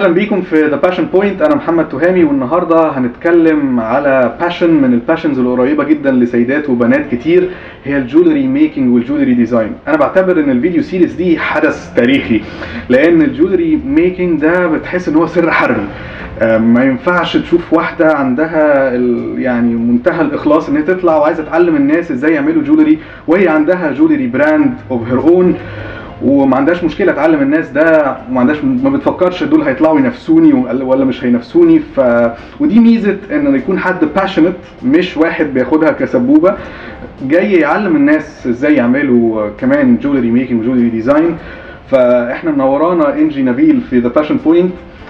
اهلا بيكم في ذا باشن بوينت انا محمد تهامي والنهارده هنتكلم على باشن من الباشنز القريبه جدا لسيدات وبنات كتير هي الجولري ميكنج والجولري ديزاين انا بعتبر ان الفيديو سيريز دي حدث تاريخي لان الجولري ميكنج ده بتحس ان هو سر حربي آه، ما ينفعش تشوف واحده عندها ال- يعني منتهى الاخلاص ان هي تطلع وعايزه تعلم الناس ازاي يعملوا جولري وهي عندها جولري براند اوف هير اون وما عندهاش مشكله تعلم الناس ده وما عندهاش ما بتفكرش دول هيطلعوا ينافسوني ولا مش هينافسوني ف ودي ميزه ان يكون حد باشنت مش واحد بياخدها كسبوبه جاي يعلم الناس ازاي يعملوا كمان جولري ميكنج وجولري ديزاين فاحنا منورانا انجي نبيل في ذا باشن بوينت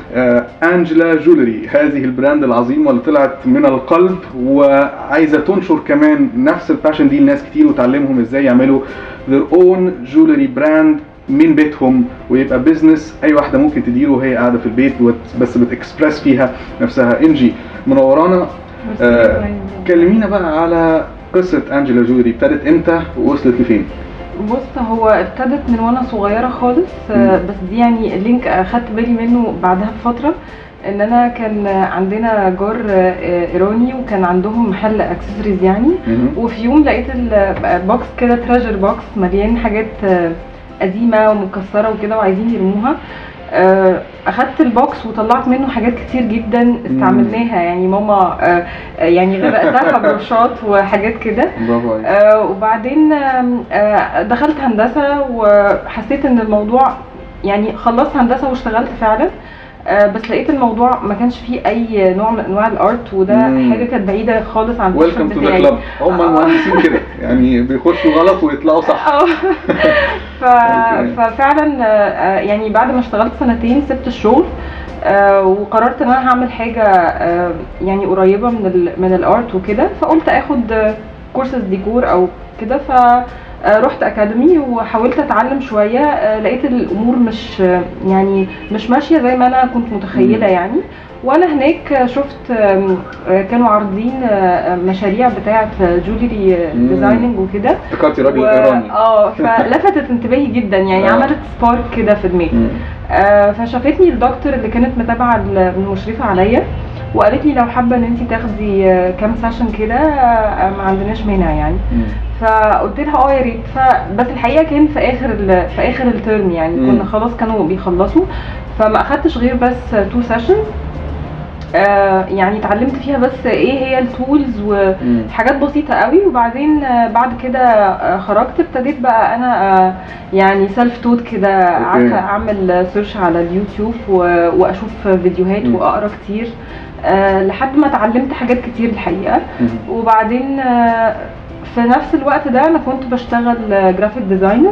انجلا جولري هذه البراند العظيمه اللي طلعت من القلب وعايزه تنشر كمان نفس الباشن دي لناس كتير وتعلمهم ازاي يعملوا their own jewelry brand من بيتهم ويبقى بيزنس اي واحده ممكن تديره وهي قاعده في البيت وت- بس بتكسبرس فيها نفسها انجي منورانا آه كلمينا بقى على قصه انجلا جولري ابتدت امتى ووصلت لفين بص هو ابتدت من وانا صغيره خالص آه، مم. بس دي يعني لينك اخدت بالي منه بعدها بفتره ان انا كان عندنا جار آه، ايراني وكان عندهم محل اكسسوارز يعني مهم. وفي يوم لقيت البوكس كده تراجر بوكس مليان حاجات آه، قديمه ومكسره وكده وعايزين يرموها آه، اخدت البوكس وطلعت منه حاجات كتير جدا استعملناها يعني ماما آه، آه، يعني غرقتها برشات وحاجات كده برافو عليك آه، وبعدين آم، آه، دخلت هندسه وحسيت ان الموضوع يعني خلصت هندسه واشتغلت فعلا آه، بس لقيت الموضوع ما كانش فيه اي نوع من انواع الارت وده مم. حاجه كانت بعيده خالص عن ويلكم الباشن تو ذا بتاعي كلاب هم المهندسين كده يعني بيخشوا غلط ويطلعوا صح اه ف... أوكي. ففعلا آه، يعني بعد ما اشتغلت سنتين سبت الشغل آه، وقررت ان انا هعمل حاجه آه، يعني قريبه من ال من الارت وكده فقلت اخد كورسز ديكور او كده ف آه، رحت اكاديمي وحاولت اتعلم شويه آه، لقيت الامور مش آه، يعني مش ماشيه زي ما انا كنت متخيله مم. يعني وانا هناك آه، شفت آم، آه، كانوا عارضين آه، مشاريع بتاعه جولري مم. ديزايننج وكده افتكرتي راجل و- ايراني اه فلفتت انتباهي جدا يعني آه. عملت سبارك كده في دماغي مم. آه فشافتني الدكتور اللي كانت متابعه ال- المشرفه عليا وقالت لي لو حابه ان انت تاخدي آه، كام سيشن كده آه، ما عندناش مانع يعني مم. فقلت لها اه يا ريت فبس الحقيقه كان في اخر ال- في اخر الترم يعني مم. كنا خلاص كانوا بيخلصوا فما اخدتش غير بس تو سيشنز آه يعني اتعلمت فيها بس ايه هي التولز و مم. حاجات بسيطة قوي وبعدين آه، بعد كده آه، خرجت ابتديت بقى انا آه، يعني سيلف توت كده قعدت اعمل سيرش على اليوتيوب و- واشوف فيديوهات مم. واقرا كتير آه، لحد ما اتعلمت حاجات كتير الحقيقة مم. وبعدين آه، في نفس الوقت ده انا كنت بشتغل جرافيك ديزاينر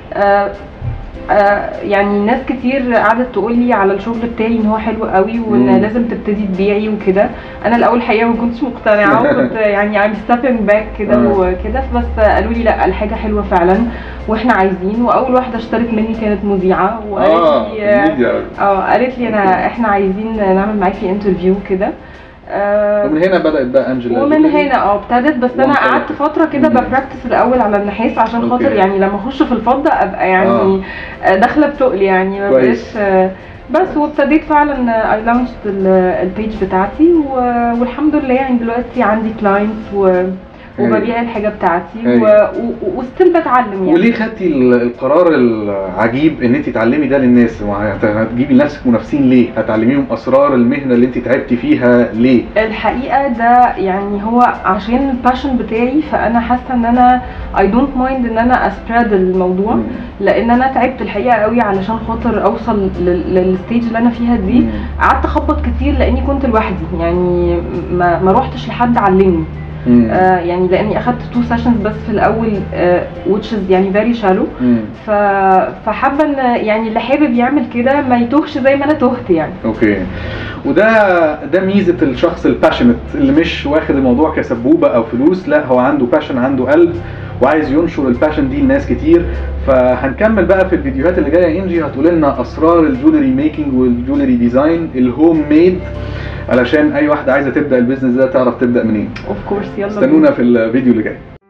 يعني ناس كتير قعدت تقول لي على الشغل بتاعي ان هو حلو قوي وان مم. لازم تبتدي تبيعي وكده انا الاول الحقيقه ما كنتش مقتنعه وكنت يعني I'm stepping back كده آه. وكده بس قالوا لي لا الحاجه حلوه فعلا واحنا عايزين واول واحده اشترت مني كانت مذيعه اه وقالت لي ميديا اه قالت لي انا احنا عايزين نعمل معاكي انترفيو كده آه، ومن هنا بدات بقى انجلا ومن جولري. هنا اه ابتدت بس انا وانطلقت. قعدت فتره كده مم. ببراكتس الاول على النحاس عشان خاطر أوكي. يعني لما اخش في الفضه ابقى يعني آه. داخله بتقل يعني ما كويس. بقاش آه، بس وابتديت فعلا اي لانشت البيج بتاعتي و- والحمد لله يعني دلوقتي عندي كلاينتس وببيع الحاجه بتاعتي هايل. وستيل بتعلم يعني وليه خدتي ال- القرار العجيب ان انت تعلمي ده للناس وهت- هتجيبي لنفسك منافسين ليه هتعلميهم اسرار المهنه اللي انت تعبتي فيها ليه الحقيقه ده يعني هو عشان الباشن بتاعي فانا حاسه ان انا اي دونت مايند ان انا اسبريد الموضوع مم. لان انا تعبت الحقيقه قوي علشان خاطر اوصل لل- للستيج اللي انا فيها دي مم. قعدت اخبط كتير لاني كنت لوحدي يعني ما ما روحتش لحد علمني مم. آه يعني لاني اخدت تو سيشنز بس في الاول آه which is يعني very shallow مم. ف فحابه ان يعني اللي حابب يعمل كده ما يتوهش زي ما انا تهت يعني اوكي وده ده ميزه الشخص الباشنت اللي مش واخد الموضوع كسبوبه او فلوس لا هو عنده باشن عنده قلب وعايز ينشر الباشن دي لناس كتير فهنكمل بقى في الفيديوهات اللي جايه انجي هتقول لنا اسرار الجولري ميكنج والجولري ديزاين الهوم ميد علشان اي واحده عايزه تبدا البيزنس ده تعرف تبدا منين اوف كورس يلا بينا. استنونا في الفيديو اللي جاي